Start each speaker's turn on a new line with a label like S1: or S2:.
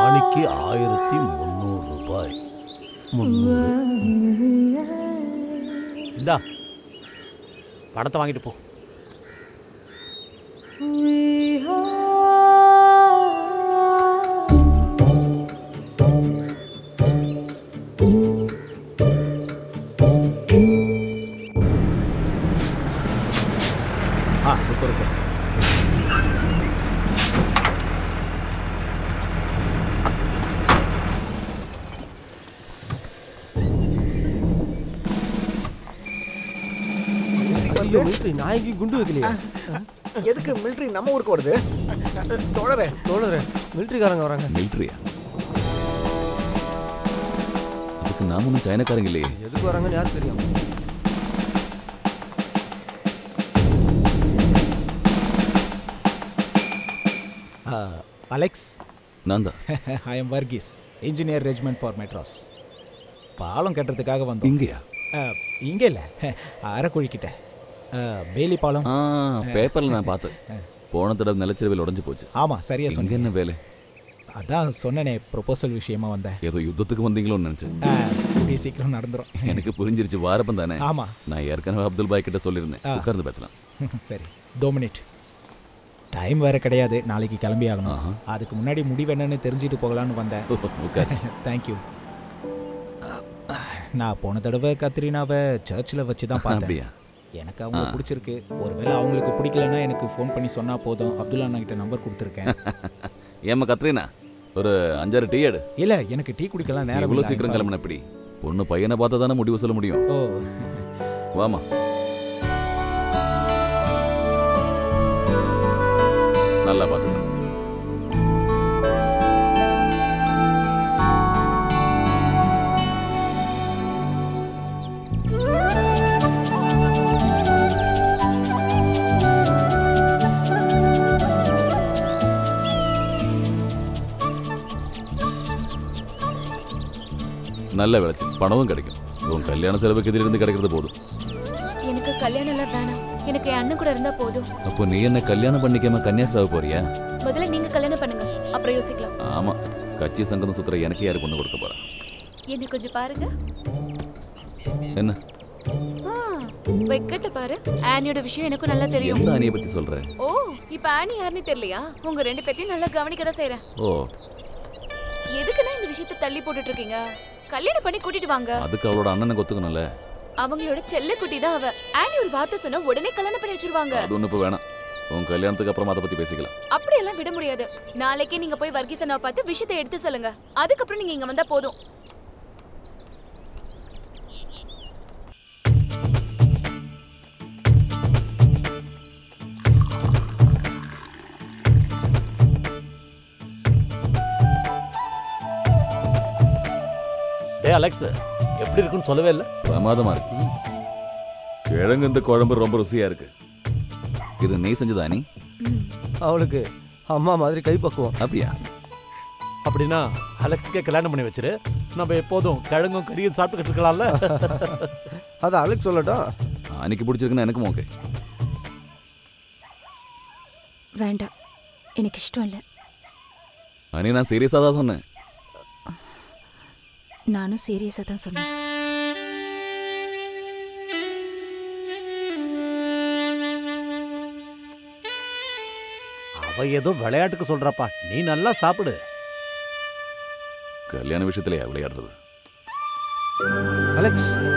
S1: ராணிக்கு ஆயிரத்தி முந்நூறு ரூபாய் முந்நூறு இந்தா பணத்தை வாங்கிட்டு போ ஆ रुको रुको
S2: ஐயோ மிலிட்ரி நாய்க்கு குண்டு வைக்கலையா
S3: எதுக்கு மிலிட்ரி நம்ம ஊருக்கு வருது தோழரே
S2: தோழரே மிலிட்ரிக்காரங்க வராங்க
S4: மிலிட்ரியா அதுக்கு நாம ஒன்றும் சைனக்காரங்க இல்லையே
S2: எதுக்கு வராங்கன்னு யாருக்கு தெரியும்
S5: அலெக்ஸ்
S4: நான் தான்
S5: I am Varghese engineer regiment for Madras பாலம் கட்டுறதுக்காக வந்தோம்
S4: இங்கேயா
S5: அஹ், இங்க இல்ல அரைக்குழிக்கிட்ட அஹ், பேலி பாலம்
S4: ஆ பேப்பர்ல நான் பார்த்தேன் போன தடவை நிலச்சரிவில் உடஞ்சு போச்சு
S5: ஆமா சரியா
S4: இங்க
S5: சொன்னீங்க
S4: என்ன வேலை
S5: அதான் சொன்னனே ப்ரொபோசல் விஷயமா வந்தேன்
S4: ஏதோ யுத்தத்துக்கு வந்தீங்களோன்னு நினைச்சேன்
S5: அஹ், கூடிய சீக்கிரம் நடந்துரும்
S4: எனக்கு புரிஞ்சிருச்சு வாரப்பம் தானே
S5: ஆமா
S4: நான் ஏற்கனவே அப்துல் பாய் கிட்ட சொல்லியிருந்தேன்
S5: ஆ.
S4: உட்கார்ந்து பேசலாம்
S5: சரி தோ மினிட் டைம் வேற கிடையாது நாளைக்கு கிளம்பி ஆகணும்
S4: ஆஹா.
S5: அதுக்கு முன்னாடி முடிவு என்னன்னு தெரிஞ்சுட்டு போகலான்னு வந்தேன்
S4: உட்காரு
S5: தேங்க்யூ நான் போன தடவை கத்ரீனாவை சர்ச்சில் வச்சு தான் பார்த்தேன்
S4: அப்படியா
S5: எனக்கு அவங்க பிடிச்சிருக்கு ஒருவேளை அவங்களுக்கு பிடிக்கலன்னா எனக்கு ஃபோன் பண்ணி சொன்னா போதும் அப்துல்லா அண்ணா கிட்ட நம்பர் கொடுத்துருக்கேன்
S4: ஏம்மா கத்ரீனா ஒரு அஞ்சாறு டீ எடு
S5: இல்ல எனக்கு டீ குடிக்கலாம் நேரம்
S4: இவ்வளோ
S5: இல்ல,
S4: சீக்கிரம்
S5: I'm sorry.
S4: கிளம்பின எப்படி பொண்ணு பையனை பார்த்தா தானே முடிவு சொல்ல முடியும்
S5: ஓ
S4: வாமா நல்லா பார்த்துக்க நல்ல விளைச்சல் பணமும் கிடைக்கும் உன் கல்யாண செலவுக்கு இதிலிருந்து கிடைக்கிறது போதும்
S6: எனக்கு கல்யாணம் எல்லாம் வேணாம் எனக்கு என் அண்ணன் கூட இருந்தா போதும்
S4: அப்போ நீ என்ன கல்யாணம் பண்ணிக்காம கன்னியாஸ்ராவ போறியா
S6: முதல்ல நீங்க கல்யாணம் பண்ணுங்க அப்புறம் யோசிக்கலாம்
S4: ஆமா கட்சி சங்கதம் சுத்துற எனக்கு யாரு பொண்ணு கொடுக்க போறா
S6: என்ன கொஞ்சம் பாருங்க
S4: என்ன
S6: ஆ, வெக்கத்தை பாரு ஆனியோட விஷயம் எனக்கும் நல்லா தெரியும்
S4: எந்த அணியை பத்தி சொல்ற
S6: ஓ இப்ப ஆனி யாருன்னு தெரியலையா உங்க ரெண்டு பேத்தையும் நல்லா கவனிக்க தான் செய்றேன்
S4: ஓ
S6: எதுக்குன்னா இந்த விஷயத்தை தள்ளி போட்டுட்டு இருக்கீங்க கல்யாணம் பண்ணி கூட்டிட்டு வாங்க
S4: அதுக்கு அவளோட அண்ணனுக்கு ஒத்துக்கணும்ல
S6: அவங்களோட செல்ல குட்டி தான் அவ ஆனி ஒரு வார்த்தை சொன்னா உடனே கல்யாணம் பண்ணி வச்சிருவாங்க
S4: அது ஒண்ணு இப்போ வேணாம் உன் கல்யாணத்துக்கு அப்புறமா அதை பத்தி பேசிக்கலாம்
S6: அப்படியெல்லாம் விட முடியாது நாளைக்கே நீங்க போய் வர்கீசனா பார்த்து விஷயத்தை எடுத்து சொல்லுங்க அதுக்கப்புறம் நீங்க இங்க வந்தா போதும்
S1: டே அலெக்ஸ் எப்படி இருக்குன்னு சொல்லவே இல்லை
S4: பிரமாதமா இருக்கு கிழங்கு இந்த குழம்பு ரொம்ப ருசியா இருக்கு இது நீ செஞ்சதா நீ
S2: அவளுக்கு அம்மா மாதிரி கைப்பக்குவம்
S4: அப்படியா
S1: அப்படின்னா அலெக்ஸுக்கே கல்யாணம் பண்ணி வச்சிரு நம்ம எப்போதும் கிழங்கும் கறியும் சாப்பிட்டுக்கிட்டு இருக்கலாம்ல
S2: அதை அலெக்ஸ் சொல்லட்டும்
S4: அன்னைக்கு பிடிச்சிருக்குன்னா எனக்கும் ஓகே
S6: வேண்டாம் எனக்கு இஷ்டம் இல்லை
S4: அனி நான் சீரியஸாக தான் சொன்னேன்
S6: நானும் சீரியஸா தான் சொன்னேன்
S1: அவ ஏதோ விளையாட்டுக்கு சொல்றாப்பா நீ நல்லா சாப்பிடு
S4: கல்யாண விஷயத்துல விளையாடுறது
S2: அலெக்ஸ்